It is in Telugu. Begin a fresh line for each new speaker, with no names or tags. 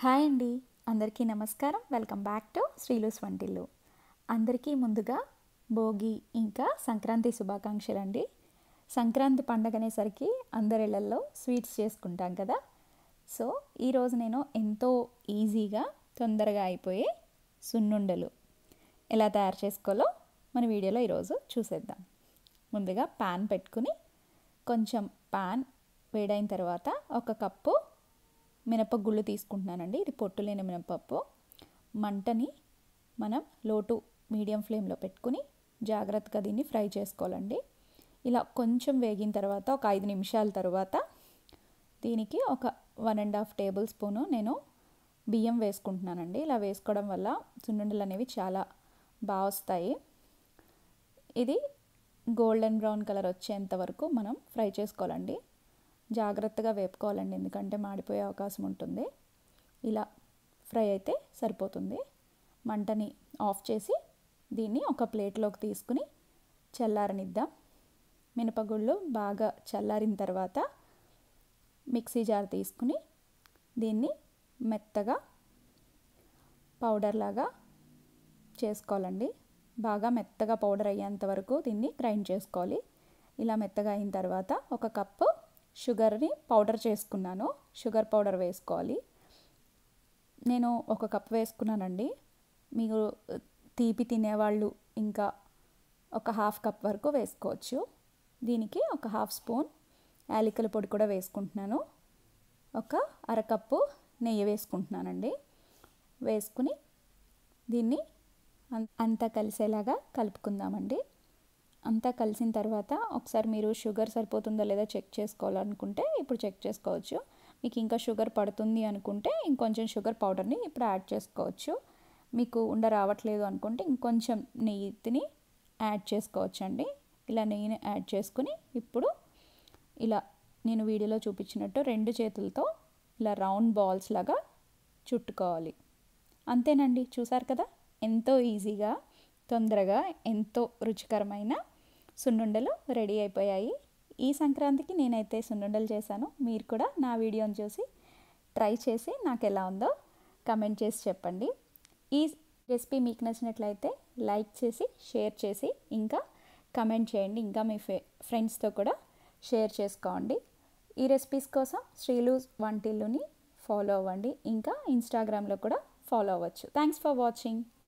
హాయ్ అండి అందరికీ నమస్కారం వెల్కమ్ బ్యాక్ టు శ్రీలూస్ వంటిల్లు అందరికీ ముందుగా భోగి ఇంకా సంక్రాంతి శుభాకాంక్షలు అండి సంక్రాంతి పండగ అనేసరికి అందరిళ్లలో స్వీట్స్ చేసుకుంటాం కదా సో ఈరోజు నేను ఎంతో ఈజీగా తొందరగా అయిపోయే సున్నుండలు ఎలా తయారు చేసుకోవాలో మన వీడియోలో ఈరోజు చూసేద్దాం ముందుగా ప్యాన్ పెట్టుకుని కొంచెం ప్యాన్ వేడైన తర్వాత ఒక కప్పు మినపగుళ్ళు తీసుకుంటున్నానండి ఇది పొట్టు లేని మినపప్పు మంటని మనం లోటు మీడియం ఫ్లేమ్లో పెట్టుకుని జాగ్రత్తగా దీన్ని ఫ్రై చేసుకోవాలండి ఇలా కొంచెం వేగిన తర్వాత ఒక ఐదు నిమిషాల తర్వాత దీనికి ఒక one and half tablespoon నేను బియ్యం వేసుకుంటున్నానండి ఇలా వేసుకోవడం వల్ల సున్నుండలు అనేవి చాలా బాగా వస్తాయి ఇది గోల్డెన్ బ్రౌన్ కలర్ వచ్చేంత వరకు మనం ఫ్రై చేసుకోవాలండి జాగ్రత్తగా వేపుకోవాలండి ఎందుకంటే మాడిపోయే అవకాశం ఉంటుంది ఇలా ఫ్రై అయితే సరిపోతుంది మంటని ఆఫ్ చేసి దీన్ని ఒక ప్లేట్లోకి తీసుకుని చల్లారనిద్దాం మినపగుళ్ళు బాగా చల్లారిన తర్వాత మిక్సీ జార్ తీసుకుని దీన్ని మెత్తగా పౌడర్ లాగా చేసుకోవాలండి బాగా మెత్తగా పౌడర్ అయ్యేంత వరకు దీన్ని గ్రైండ్ చేసుకోవాలి ఇలా మెత్తగా అయిన తర్వాత ఒక కప్పు షుగర్ని పౌడర్ చేసుకున్నాను షుగర్ పౌడర్ వేసుకోవాలి నేను ఒక కప్ వేసుకున్నానండి మీరు తీపి తినేవాళ్ళు ఇంకా ఒక హాఫ్ కప్ వరకు వేసుకోవచ్చు దీనికి ఒక హాఫ్ స్పూన్ యాలకుల పొడి కూడా వేసుకుంటున్నాను ఒక అరకప్పు నెయ్యి వేసుకుంటున్నానండి వేసుకుని దీన్ని అంతా కలిసేలాగా కలుపుకుందామండి అంతా కలిసిన తర్వాత ఒకసారి మీరు షుగర్ సరిపోతుందో లేదో చెక్ చేసుకోవాలనుకుంటే ఇప్పుడు చెక్ చేసుకోవచ్చు మీకు ఇంకా షుగర్ పడుతుంది అనుకుంటే ఇంకొంచెం షుగర్ పౌడర్ని ఇప్పుడు యాడ్ చేసుకోవచ్చు మీకు ఉండ రావట్లేదు అనుకుంటే ఇంకొంచెం నెయ్యిని యాడ్ చేసుకోవచ్చు అండి ఇలా నెయ్యిని యాడ్ చేసుకుని ఇప్పుడు ఇలా నేను వీడియోలో చూపించినట్టు రెండు చేతులతో ఇలా రౌండ్ బాల్స్ లాగా చుట్టుకోవాలి అంతేనండి చూసారు కదా ఎంతో ఈజీగా తొందరగా ఎంతో రుచికరమైన సున్నుండలు రెడీ అయిపోయాయి ఈ సంక్రాంతికి నేనైతే సున్నుండలు చేశాను మీరు కూడా నా వీడియోని చూసి ట్రై చేసి నాకు ఎలా ఉందో కమెంట్ చేసి చెప్పండి ఈ రెసిపీ మీకు నచ్చినట్లయితే లైక్ చేసి షేర్ చేసి ఇంకా కమెంట్ చేయండి ఇంకా మీ ఫే ఫ్రెండ్స్తో కూడా షేర్ చేసుకోండి ఈ రెసిపీస్ కోసం శ్రీలు వంటిల్లుని ఫాలో అవ్వండి ఇంకా ఇన్స్టాగ్రామ్లో కూడా ఫాలో అవ్వచ్చు థ్యాంక్స్ ఫర్ వాచింగ్